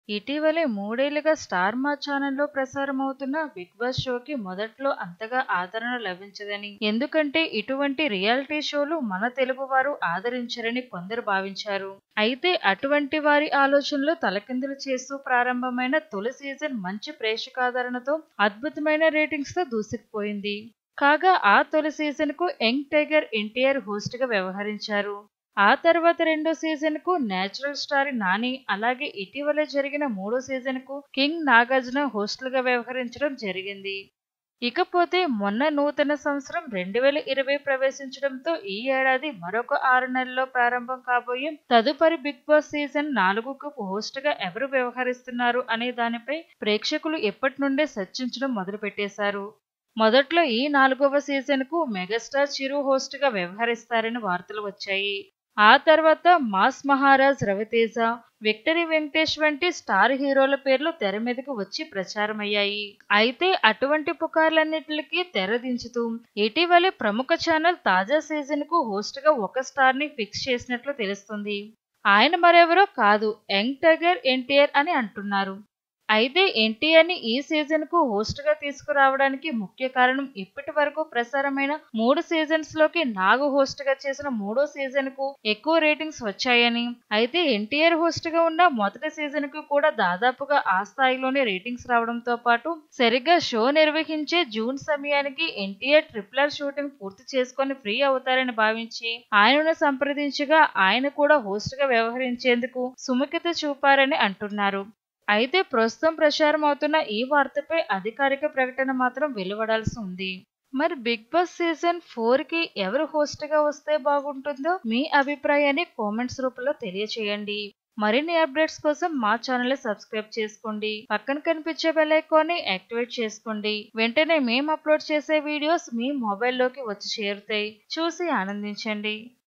ఇటీవలే మూడేళ్లుగా స్టార్ మా ఛానల్లో ప్రసారమవుతున్న బిగ్ బాస్ షోకి మొదట్లో అంతగా ఆదరణ లభించదని ఎందుకంటే ఇటువంటి రియాలిటీ షోలు మన తెలుగువారు ఆదరించరని కొందరు భావించారు అయితే అటువంటి వారి ఆలోచనలు తలకిందులు చేస్తూ ప్రారంభమైన తొలి సీజన్ మంచి ప్రేక్షకాదరణతో అద్భుతమైన రేటింగ్స్ తో దూసుకుపోయింది కాగా ఆ తొలి సీజన్ కు యంగ్ టైగర్ ఎన్టీఆర్ హోస్ట్ గా వ్యవహరించారు ఆ తర్వాత రెండో సీజన్ కు నేచురల్ స్టార్ నాని అలాగే ఇటీవల జరిగిన మూడో సీజన్ కు కింగ్ నాగార్జున హోస్టులుగా వ్యవహరించడం జరిగింది ఇకపోతే మొన్న నూతన సంవత్సరం రెండు వేల ఇరవై ప్రవేశించడంతో ఈ ఏడాది మరొక ఆరు నెలల్లో ప్రారంభం కాబోయే తదుపరి బిగ్ బాస్ సీజన్ నాలుగుకు హోస్ట్ గా ఎవరు వ్యవహరిస్తున్నారు అనే దానిపై ప్రేక్షకులు ఎప్పటి నుండే చర్చించడం మొదలుపెట్టేశారు మొదట్లో ఈ నాలుగవ సీజన్ కు మెగాస్టార్ చిరు హోస్ట్ గా వ్యవహరిస్తారని వార్తలు వచ్చాయి ఆ తర్వాత మాస్ మహారాజ్ రవితేజ విక్టరీ వెంకటేష్ వంటి స్టార్ హీరోల పేర్లు తెర మీదకు వచ్చి ప్రచారమయ్యాయి అయితే అటువంటి పుకార్లన్నిటికీ తెరదించుతూ ఇటీవలే ప్రముఖ ఛానల్ తాజా సీజన్ కు హోస్ట్ గా ఒక స్టార్ ని ఫిక్స్ చేసినట్లు తెలుస్తుంది ఆయన మరెవరో కాదు యంగ్ టైగర్ ఎన్టీఆర్ అని అంటున్నారు అయితే ఎన్టీఆర్ ని ఈ సీజన్ కు హోస్ట్ గా తీసుకురావడానికి ముఖ్య కారణం ఇప్పటి వరకు ప్రసారమైన మూడు సీజన్స్ లోకి నాగు హోస్ట్ గా చేసిన మూడో సీజన్ కు ఎక్కువ రేటింగ్స్ వచ్చాయని అయితే ఎన్టీఆర్ హోస్ట్ గా ఉన్న మొదటి సీజన్ కు కూడా దాదాపుగా ఆ స్థాయిలోనే రేటింగ్స్ రావడంతో పాటు సరిగ్గా షో నిర్వహించే జూన్ సమయానికి ఎన్టీఆర్ ట్రిపుల్ ఆర్ షూటింగ్ పూర్తి చేసుకొని ఫ్రీ అవుతారని భావించి ఆయనను సంప్రదించగా ఆయన కూడా హోస్ట్ గా వ్యవహరించేందుకు సుముఖత చూపారని అంటున్నారు అయితే ప్రస్తుతం ప్రచారం అవుతున్న ఈ వార్తపై అధికారిక ప్రకటన మాత్రం వెలువడాల్సి ఉంది మరి బిగ్ బాస్ సీజన్ ఫోర్ కి ఎవరు హోస్ట్ గా వస్తే బాగుంటుందో మీ అభిప్రాయాన్ని కామెంట్స్ రూపంలో తెలియచేయండి మరిన్ని అప్డేట్స్ కోసం మా ఛానల్ సబ్స్క్రైబ్ చేసుకోండి పక్కన కనిపించే బెల్ ఐకాన్ని యాక్టివేట్ చేసుకోండి వెంటనే మేము అప్లోడ్ చేసే వీడియోస్ మీ మొబైల్లోకి వచ్చి చేరుతాయి చూసి ఆనందించండి